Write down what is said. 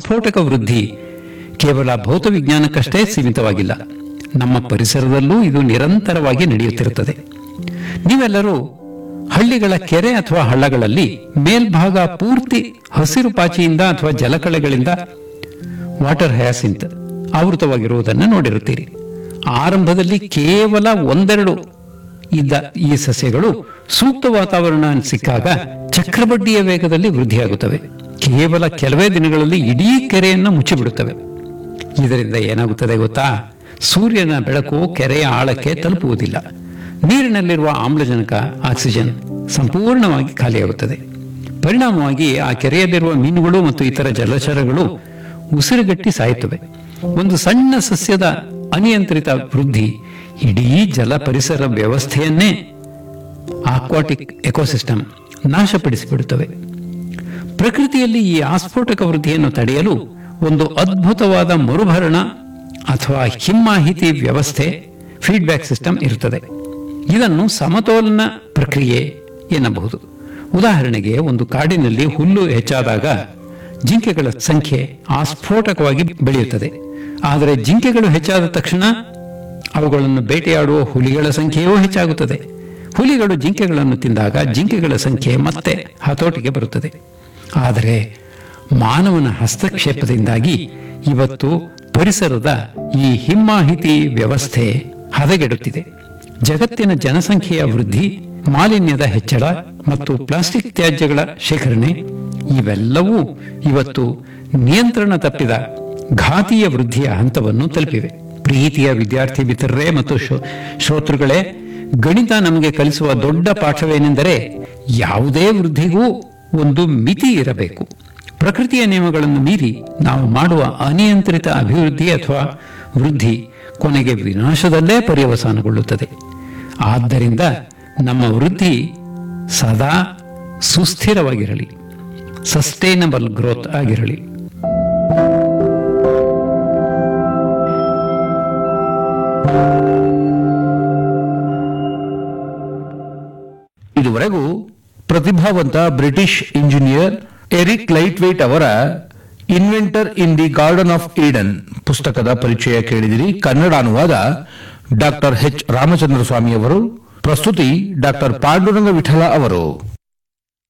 ಆಸ್ಫೋಟಕ ವೃದ್ಧಿ ಕೇವಲ ಭೌತವಿಜ್ಞಾನಕ್ಕಷ್ಟೇ ಸೀಮಿತವಾಗಿಲ್ಲ ನಮ್ಮ ಪರಿಸರದಲ್ಲೂ ಇದು ನಿರಂತರವಾಗಿ ನಡೆಯುತ್ತಿರುತ್ತದೆ ನೀವೆಲ್ಲರೂ ಹಳ್ಳಿಗಳ ಕೆರೆ ಅಥವಾ ಹಳ್ಳಗಳಲ್ಲಿ ಮೇಲ್ಭಾಗ ಪೂರ್ತಿ ಹಸಿರು ಪಾಚಿಯಿಂದ ಅಥವಾ ಜಲಕಳೆಗಳಿಂದ ವಾಟರ್ ಹ್ಯಾಸಿಂತ್ ಆವೃತವಾಗಿರುವುದನ್ನು ನೋಡಿರುತ್ತೀರಿ ಆರಂಭದಲ್ಲಿ ಕೇವಲ ಒಂದೆರಡು ಇದ್ದ ಈ ಸಸ್ಯಗಳು ಸೂಕ್ತ ವಾತಾವರಣ ಸಿಕ್ಕಾಗ ಚಕ್ರಬಡ್ಡಿಯ ವೇಗದಲ್ಲಿ ವೃದ್ಧಿಯಾಗುತ್ತವೆ ಕೇವಲ ಕೆಲವೇ ದಿನಗಳಲ್ಲಿ ಇಡೀ ಕೆರೆಯನ್ನು ಮುಚ್ಚಿಬಿಡುತ್ತವೆ ಇದರಿಂದ ಏನಾಗುತ್ತದೆ ಗೊತ್ತಾ ಸೂರ್ಯನ ಬೆಳಕು ಕೆರೆಯ ಆಳಕ್ಕೆ ತಲುಪುವುದಿಲ್ಲ ನೀರಿನಲ್ಲಿರುವ ಆಮ್ಲಜನಕ ಆಕ್ಸಿಜನ್ ಸಂಪೂರ್ಣವಾಗಿ ಖಾಲಿಯಾಗುತ್ತದೆ ಪರಿಣಾಮವಾಗಿ ಆ ಕೆರೆಯಲ್ಲಿರುವ ಮೀನುಗಳು ಮತ್ತು ಇತರ ಜಲಚರಗಳು ಉಸಿರುಗಟ್ಟಿ ಸಾಯುತ್ತವೆ ಒಂದು ಸಣ್ಣ ಸಸ್ಯದ ಅನಿಯಂತ್ರಿತ ವೃದ್ಧಿ ಇಡೀ ಜಲ ಪರಿಸರ ವ್ಯವಸ್ಥೆಯನ್ನೇ ಆಕ್ವಾಟಿಕ್ ಎಕೋಸಿಸ್ಟಮ್ ನಾಶಪಡಿಸಿಬಿಡುತ್ತವೆ ಪ್ರಕೃತಿಯಲ್ಲಿ ಈ ಆಸ್ಫೋಟಕ ವೃದ್ಧಿಯನ್ನು ತಡೆಯಲು ಒಂದು ಅದ್ಭುತವಾದ ಮರುಭರಣ ಅಥವಾ ಹಿಮ್ಮಾಹಿತಿ ವ್ಯವಸ್ಥೆ ಫೀಡ್ಬ್ಯಾಕ್ ಸಿಸ್ಟಮ್ ಇರುತ್ತದೆ ಇದನ್ನು ಸಮತೋಲನ ಪ್ರಕ್ರಿಯೆ ಎನ್ನಬಹುದು ಉದಾಹರಣೆಗೆ ಒಂದು ಕಾಡಿನಲ್ಲಿ ಹುಲ್ಲು ಹೆಚ್ಚಾದಾಗ ಜಿಂಕೆಗಳ ಸಂಖ್ಯೆ ಆಸ್ಫೋಟಕವಾಗಿ ಬೆಳೆಯುತ್ತದೆ ಆದರೆ ಜಿಂಕೆಗಳು ಹೆಚ್ಚಾದ ತಕ್ಷಣ ಅವುಗಳನ್ನು ಬೇಟೆಯಾಡುವ ಹುಲಿಗಳ ಸಂಖ್ಯೆಯೂ ಹೆಚ್ಚಾಗುತ್ತದೆ ಹುಲಿಗಳು ಜಿಂಕೆಗಳನ್ನು ತಿಂದಾಗ ಜಿಂಕೆಗಳ ಸಂಖ್ಯೆ ಮತ್ತೆ ಹತೋಟಿಗೆ ಬರುತ್ತದೆ ಆದರೆ ಮಾನವನ ಹಸ್ತಕ್ಷೇಪದಿಂದಾಗಿ ಇವತ್ತು ಪರಿಸರದ ಈ ಹಿಮ್ಮಾಹಿತಿ ವ್ಯವಸ್ಥೆ ಹದಗೆಡುತ್ತಿದೆ ಜಗತ್ತಿನ ಜನಸಂಖ್ಯೆಯ ವೃದ್ಧಿ ಮಾಲಿನ್ಯದ ಹೆಚ್ಚಳ ಮತ್ತು ಪ್ಲಾಸ್ಟಿಕ್ ತ್ಯಾಜ್ಯಗಳ ಶೇಖರಣೆ ಇವೆಲ್ಲವೂ ಇವತ್ತು ನಿಯಂತ್ರಣ ತಪ್ಪಿದ ಘಾತೀಯ ವೃದ್ಧಿಯ ಹಂತವನ್ನು ತಲುಪಿವೆ ಪ್ರೀತಿಯ ವಿದ್ಯಾರ್ಥಿ ಮಿತ್ರರೇ ಮತ್ತು ಶೋ- ಶ್ರೋತೃಗಳೇ ಗಣಿತ ನಮಗೆ ಕಲಿಸುವ ದೊಡ್ಡ ಪಾಠವೇನೆಂದರೆ ಯಾವುದೇ ವೃದ್ಧಿಗೂ ಒಂದು ಮಿತಿ ಇರಬೇಕು ಪ್ರಕೃತಿಯ ನಿಯಮಗಳನ್ನು ಮೀರಿ ನಾವು ಮಾಡುವ ಅನಿಯಂತ್ರಿತ ಅಭಿವೃದ್ಧಿ ಅಥವಾ ವೃದ್ಧಿ ಕೊನೆಗೆ ವಿನಾಶದಲ್ಲೇ ಪರ್ಯವಸಾನಗೊಳ್ಳುತ್ತದೆ ಆದ್ದರಿಂದ ನಮ್ಮ ವೃದ್ಧಿ ಸದಾ ಸುಸ್ಥಿರವಾಗಿರಲಿ ಸಸ್ಟೈನಬಲ್ ಗ್ರೋತ್ ಆಗಿರಲಿ ಇದುವರೆಗೂ ಪ್ರತಿಭಾವಂತ British engineer Eric Laithwaite ಅವರ inventor in the garden of Eden ಪುಸ್ತಕದ ಪರಿಚಯ ಕೇಳಿದಿರಿ ಕನ್ನಡ ಅನುವಾದ ಡಾಕ್ಟರ್ ಎಚ್ ರಾಮಚಂದ್ರ ಸ್ವಾಮಿ ಅವರು ಪ್ರಸ್ತುತಿ ಡಾಕ್ಟರ್ ಪಾಂಡುರಂಗ ವಿಠಲ ಅವರು